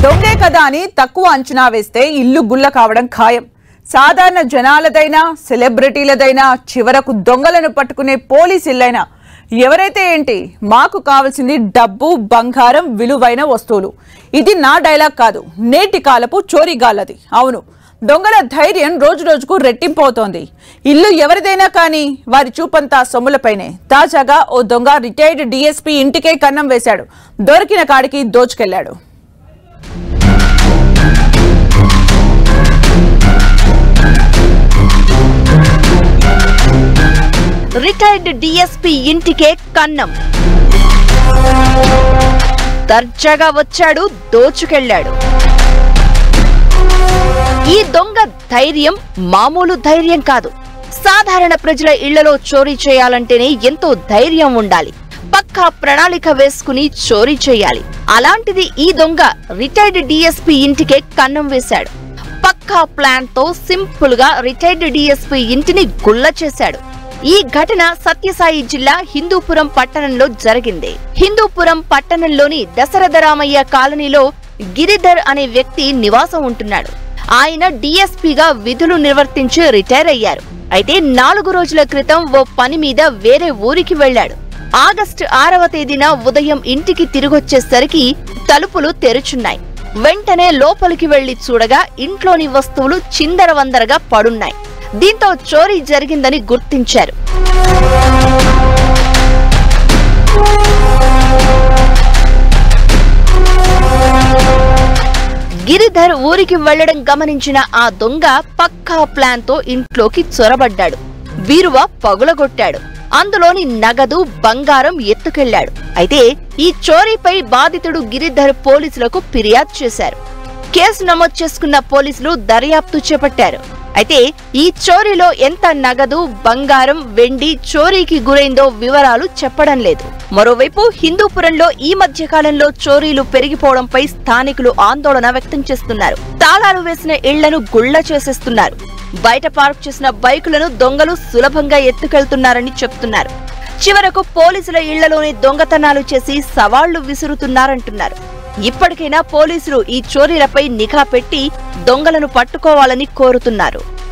దొంగే కదా అని తక్కువ అంచనా వేస్తే ఇల్లు గుల్ల కావడం ఖాయం సాధారణ జనాలదైనా సెలబ్రిటీలదైనా చివరకు దొంగలను పట్టుకునే పోలీస్ ఇల్లైనా ఎవరైతే ఏంటి మాకు కావాల్సింది డబ్బు బంగారం విలువైన వస్తువులు ఇది నా డైలాగ్ కాదు నేటి కాలపు చోరీగాళ్ళది అవును దొంగల ధైర్యం రోజు రోజుకు రెట్టింపవుతోంది ఇల్లు ఎవరిదైనా కానీ వారి చూపంతా సొమ్ములపైనే తాజాగా ఓ దొంగ రిటైర్డ్ డీఎస్పీ ఇంటికే కన్నం వేశాడు దొరికిన కాడికి దోచుకెళ్లాడు రిటైర్డ్ డిఎస్పీ ఇంటికే కన్నం దర్జాగా వచ్చాడు దోచుకెళ్ళాడు ఈ దొంగ ధైర్యం మామూలు ధైర్యం కాదు సాధారణ ప్రజల ఇళ్లలో చోరీ చేయాలంటేనే ఎంతో ధైర్యం ఉండాలి పక్కా ప్రణాళిక వేసుకుని చోరీ చేయాలి అలాంటిది ఈ దొంగ రిటైర్డ్ డిఎస్పీ ఇంటికే కన్నం వేశాడు పక్కా ప్లాన్ తో సింపుల్ గా రిటైర్డ్ డిఎస్పీ ఇంటిని గుల్ల చేశాడు ఈ ఘటన సత్యసాయి జిల్లా హిందూపురం పట్టణంలో జరిగింది హిందూపురం పట్టణంలోని దశరథరామయ్య కాలనీలో గిరిధర్ అనే వ్యక్తి నివాసం ఉంటున్నాడు ఆయన డీఎస్పీగా విధులు నిర్వర్తించి రిటైర్ అయ్యారు అయితే నాలుగు రోజుల క్రితం ఓ పని మీద వేరే ఊరికి వెళ్లాడు ఆగస్టు ఆరవ తేదీన ఉదయం ఇంటికి తిరిగొచ్చేసరికి తలుపులు తెరుచున్నాయి వెంటనే లోపలికి వెళ్లి చూడగా ఇంట్లోని వస్తువులు చిందరవందరగా పడున్నాయి దీంతో చోరీ జరిగిందని గుర్తించారు గిరిధర్ ఊరికి వెళ్లడం గమనించిన ఆ దొంగ పక్కా ప్లాన్ తో ఇంట్లోకి చొరబడ్డాడు బీరువా పగులగొట్టాడు అందులోని నగదు బంగారం ఎత్తుకెళ్లాడు అయితే ఈ చోరీపై బాధితుడు గిరిధర్ పోలీసులకు ఫిర్యాదు చేశారు కేసు నమోదు చేసుకున్న పోలీసులు దర్యాప్తు చేపట్టారు అయితే ఈ చోరీలో ఎంత నగదు బంగారం వెండి చోరీకి గురైందో వివరాలు చెప్పడం లేదు మరోవైపు హిందూపురంలో ఈ మధ్య కాలంలో చోరీలు పెరిగిపోవడంపై స్థానికులు ఆందోళన వ్యక్తం చేస్తున్నారు తాళాలు వేసిన ఇళ్లను గుళ్ల చేసేస్తున్నారు బయట పార్క్ చేసిన బైకులను దొంగలు సులభంగా ఎత్తుకెళ్తున్నారని చెప్తున్నారు చివరకు పోలీసుల ఇళ్లలోనే దొంగతనాలు చేసి సవాళ్లు విసురుతున్నారంటున్నారు ఇప్పటికైనా పోలీసులు ఈ చోరీలపై నిఘా పెట్టి దొంగలను పట్టుకోవాలని కోరుతున్నారు